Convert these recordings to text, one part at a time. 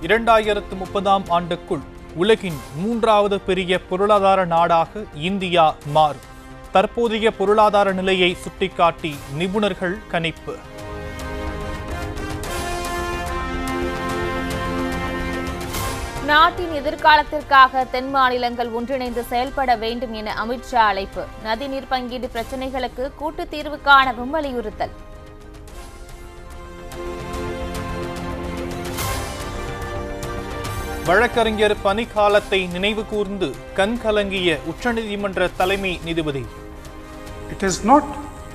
இரண்டாயிரத்து முப்பதாம் ஆண்டுக்குள் உலகின் மூன்றாவது பெரிய பொருளாதார நாடாக இந்தியா மாறும் தற்போதைய பொருளாதார நிலையை சுட்டிக்காட்டி நிபுணர்கள் கணிப்பு நாட்டின் எதிர்காலத்திற்காக தென் மாநிலங்கள் ஒன்றிணைந்து செயல்பட வேண்டும் என அமித்ஷா அழைப்பு நதிநீர் பங்கீடு பிரச்சினைகளுக்கு கூட்டு தீர்வு காணவும் வலியுறுத்தல் வழக்கறிஞர் பணிக்காலத்தை நினைவு கூர்ந்து கண் கலங்கிய உச்சநீதிமன்ற தலைமை நீதிபதி It is not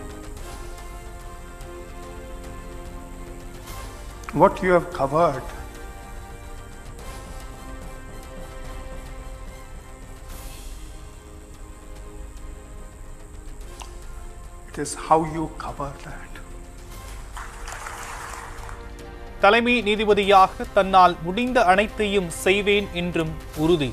what you have covered. It is how you cover that. தலைமை நீதிபதியாக தன்னால் முடிந்த அனைத்தையும் செய்வேன் என்றும் உறுதி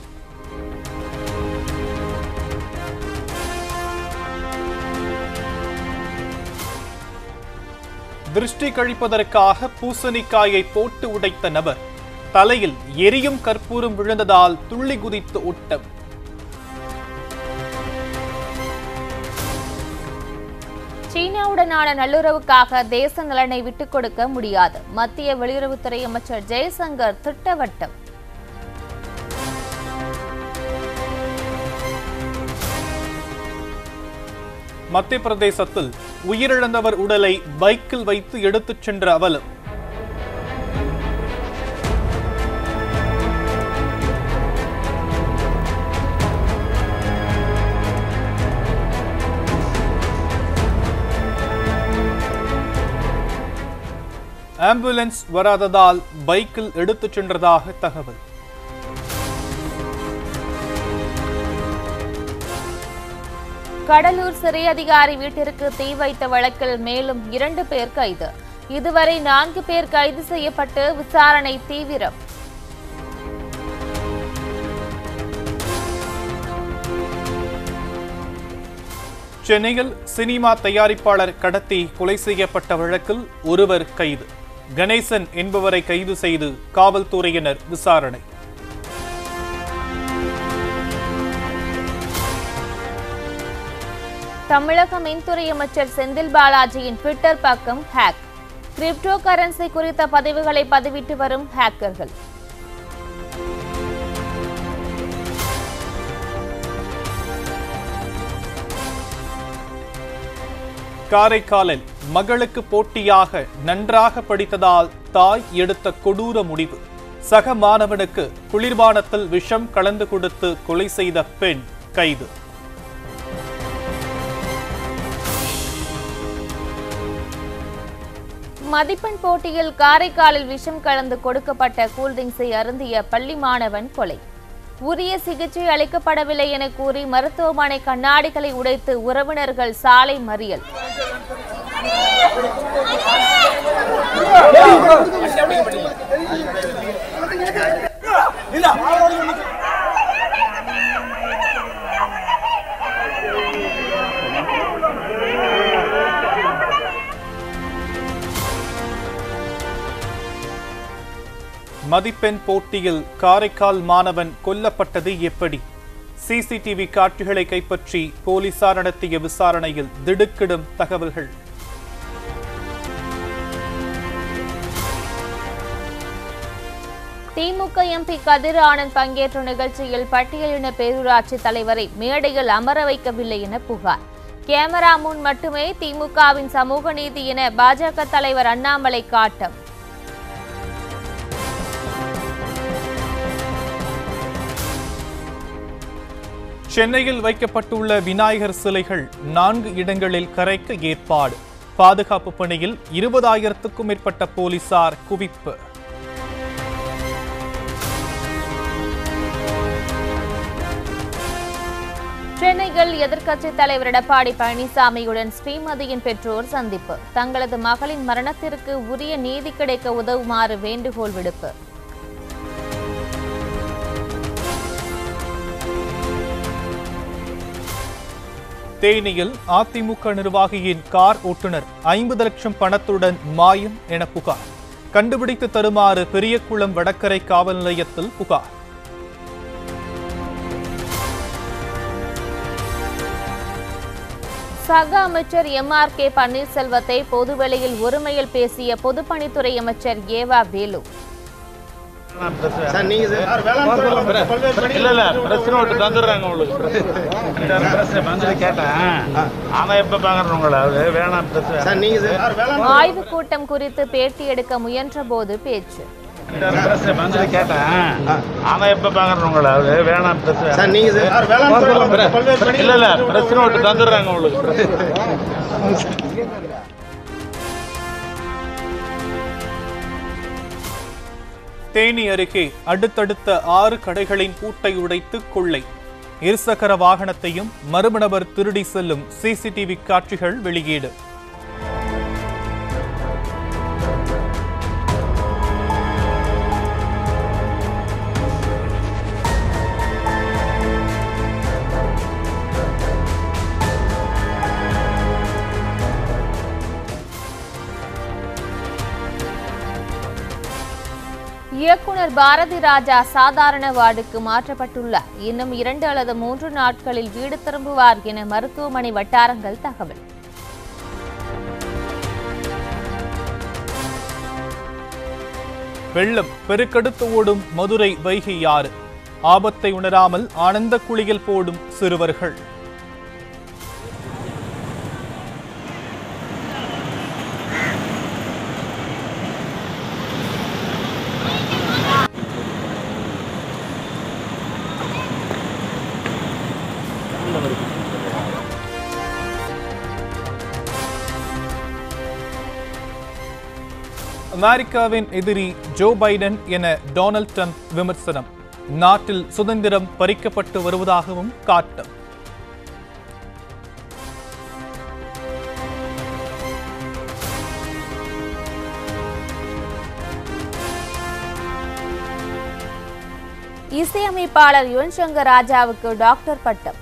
திருஷ்டி கழிப்பதற்காக பூசணிக்காயை போட்டு உடைத்த நபர் தலையில் எரியும் கற்பூரம் விழுந்ததால் துள்ளி குதித்து ஓட்டம் சீனாவுடனான நல்லுறவுக்காக தேச நலனை விட்டுக் கொடுக்க முடியாது மத்திய வெளியுறவுத்துறை அமைச்சர் ஜெய்சங்கர் திட்டவட்டம் மத்திய பிரதேசத்தில் உயிரிழந்தவர் உடலை பைக்கில் வைத்து எடுத்துச் சென்ற அவலம் ஆம்புலன்ஸ் வராததால் பைக்கில் எடுத்துச் சென்றதாக தகவல் கடலூர் சிறை அதிகாரி வீட்டிற்கு தீ வைத்த வழக்கில் மேலும் இரண்டு பேர் கைது இதுவரை நான்கு பேர் கைது செய்யப்பட்டு விசாரணை தீவிரம் சென்னையில் சினிமா தயாரிப்பாளர் கடத்தி கொலை செய்யப்பட்ட வழக்கில் ஒருவர் கைது கணேசன் என்பவரை கைது செய்து காவல்துறையினர் விசாரணை தமிழக மின்துறை அமைச்சர் செந்தில் பாலாஜியின் ட்விட்டர் பக்கம் ஹேக் கிரிப்டோ கரன்சி குறித்த பதிவுகளை பதிவிட்டு வரும் ஹேக்கர்கள் காரைக்காலில் மகளுக்கு போட்டியாக நன்றாக படித்ததால் தாய் எடுத்த கொடூர முடிவு சக மாணவனுக்கு குளிர்பானத்தில் விஷம் கலந்து கொடுத்து கொலை செய்த பெண் கைது மதிப்பெண் போட்டியில் காரைக்காலில் விஷம் கலந்து கொடுக்கப்பட்ட கூல்ட்ரிங்க்ஸை அருந்திய பள்ளி மாணவன் கொலை உரிய சிகிச்சை அளிக்கப்படவில்லை என கூறி மருத்துவமனை கண்ணாடிகளை உடைத்து உறவினர்கள் சாலை மறியல் மதிப்பெண் போட்டியில் காரைக்கால் மாணவன் கொல்லப்பட்டது எப்படி சிசிடிவி காட்சிகளை கைப்பற்றி போலீசார் நடத்திய விசாரணையில் திடுக்கிடும் தகவல்கள் திமுக எம்பி கதிர் ஆனந்த் பங்கேற்ற நிகழ்ச்சியில் பட்டியலின பேரூராட்சி தலைவரை மேடையில் அமர வைக்கவில்லை என புகார் கேமரா முன் மட்டுமே திமுகவின் சமூக நீதி என பாஜக தலைவர் அண்ணாமலை காட்டம் சென்னையில் வைக்கப்பட்டுள்ள விநாயகர் சிலைகள் நான்கு இடங்களில் கரைக்க ஏற்பாடு பாதுகாப்பு பணியில் இருபதாயிரத்துக்கும் மேற்பட்ட போலீசார் குவிப்பு சென்னையில் எதிர்க்கட்சித் தலைவர் எடப்பாடி பழனிசாமியுடன் ஸ்ரீமதியின் பெற்றோர் சந்திப்பு தங்களது மகளின் மரணத்திற்கு உரிய நீதி கிடைக்க உதவுமாறு வேண்டுகோள் விடுப்பு தேனியில் அதிமுக நிர்வாகியின் கார் ஓட்டுநர் ஐம்பது லட்சம் பணத்துடன் மாயம் என புகார் கண்டுபிடித்து தருமாறு பெரியகுளம் வடகரை காவல் நிலையத்தில் புகார் சக அமைச்சர் எம் ஆர் கே பன்னீர்செல்வத்தை பொதுவெளியில் ஒருமையில் பேசிய பொதுப்பணித்துறை அமைச்சர் ஏவா வேலு சார் நீங்க சார் இல்ல இல்ல பிரஸ் நோட்டு தந்துடுறாங்க உங்களுக்கு பிரஸ் வந்து கேட்டேன் ஆனா எப்ப பாக்குறேன் உங்களை அது வேணாம் பிரஸ் சார் நீங்க சார் ஆய்வு கூட்டம் குறித்து பேட்டி எடுக்க முயன்ற போது பேச்சு பிரஸ் வந்து கேட்டேன் ஆனா எப்ப பாக்குறேன் உங்களை அது வேணாம் பிரஸ் சார் நீங்க சார் இல்ல இல்ல பிரஸ் நோட்டு தந்துடுறாங்க உங்களுக்கு தேனி அருகே அடுத்தடுத்த ஆறு கடைகளின் பூட்டை உடைத்து கொள்ளை இருசக்கர வாகனத்தையும் மர்ம நபர் திருடி செல்லும் சிசிடிவி காட்சிகள் வெளியீடு இயக்குனர் பாரதி ராஜா சாதாரண வார்டுக்கு மாற்றப்பட்டுள்ளார் இன்னும் இரண்டு அல்லது மூன்று நாட்களில் வீடு திரும்புவார் என மருத்துவமனை வட்டாரங்கள் தகவல் வெள்ளம் பெருக்கெடுத்து ஓடும் மதுரை வைகை ஆறு ஆபத்தை உணராமல் ஆனந்த குளியல் போடும் சிறுவர்கள் அமெரிக்காவின் எதிரி ஜோ பைடன் என டொனால்ட் ட்ரம்ப் விமர்சனம் நாட்டில் சுதந்திரம் பறிக்கப்பட்டு வருவதாகவும் காட்டம் இசையமைப்பாளர் யுவன் சங்கர் ராஜாவுக்கு டாக்டர் பட்டம்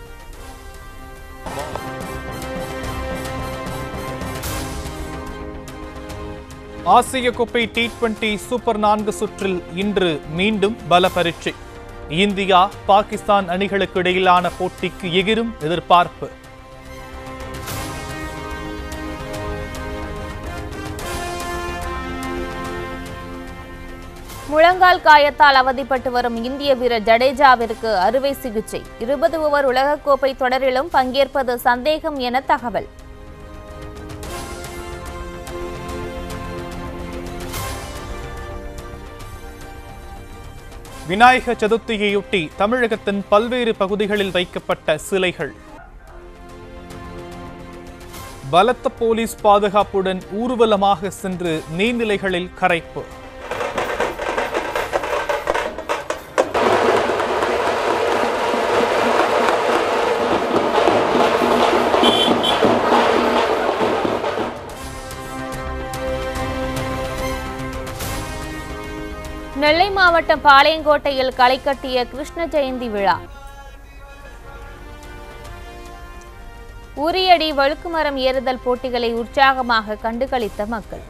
ஆசிய கோப்பை டி டுவெண்டி சூப்பர் நான்கு சுற்றில் இன்று மீண்டும் பல பரீட்சை இந்தியா பாகிஸ்தான் அணிகளுக்கு இடையிலான போட்டிக்கு எகிரும் எதிர்பார்ப்பு முழங்கால் காயத்தால் அவதிப்பட்டு வரும் இந்திய வீரர் ஜடேஜாவிற்கு அறுவை சிகிச்சை இருபது ஓவர் உலகக்கோப்பை தொடரிலும் பங்கேற்பது சந்தேகம் என தகவல் விநாயக சதுர்த்தியையொட்டி தமிழகத்தின் பல்வேறு பகுதிகளில் வைக்கப்பட்ட சிலைகள் பலத்த போலீஸ் பாதுகாப்புடன் ஊர்வலமாக சென்று நீர்நிலைகளில் கரைப்பு நெல்லை மாவட்டம் பாளையங்கோட்டையில் களை கட்டிய கிருஷ்ண ஜெயந்தி விழா உரியடி வழுக்குமரம் ஏறுதல் போட்டிகளை உற்சாகமாக கண்டுகளித்த மக்கள்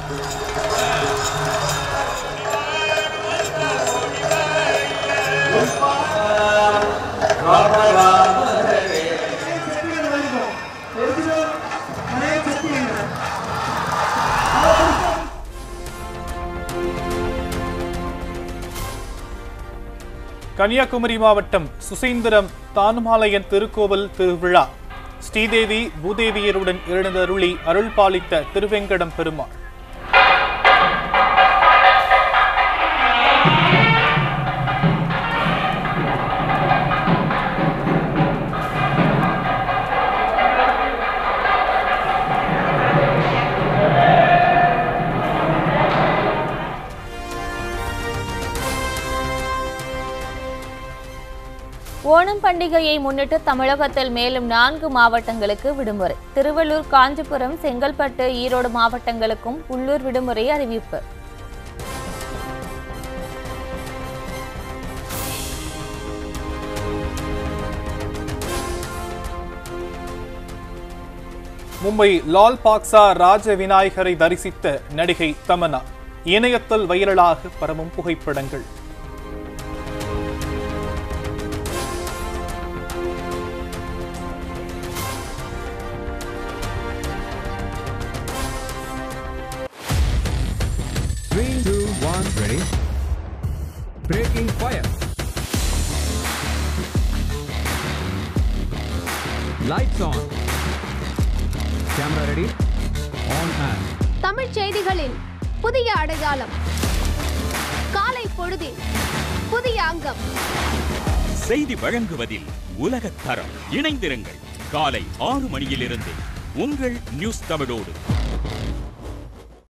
கன்னியாகுமரி மாவட்டம் சுசீந்திரம் தானுமாலயன் திருக்கோவில் திருவிழா ஸ்ரீதேவி பூதேவியருடன் எழுந்தருளி அருள் பாலித்த திருவெங்கடம் பெருமாள் ஓணம் பண்டிகையை முன்னிட்டு தமிழகத்தில் மேலும் நான்கு மாவட்டங்களுக்கு விடுமுறை திருவள்ளூர் காஞ்சிபுரம் செங்கல்பட்டு ஈரோடு மாவட்டங்களுக்கும் உள்ளூர் விடுமுறை அறிவிப்பு மும்பை லால் பாக்ஸா ராஜ விநாயகரை தரிசித்த நடிகை தமன்னா இணையத்தில் வைரலாக பரவும் புகைப்படங்கள் Three, two, one, ready. Breaking fire. Lights on. Camera ready. On and. தமிழ்ச் செய்திகளின் புதிய அடையாளம் காலை பொழுதில் புதிய அங்கம் செய்தி வழங்குவதில் உலகத் தரம் இணைந்திருங்கள் காலை ஆறு மணியிலிருந்து உங்கள் நியூஸ் தமிழோடு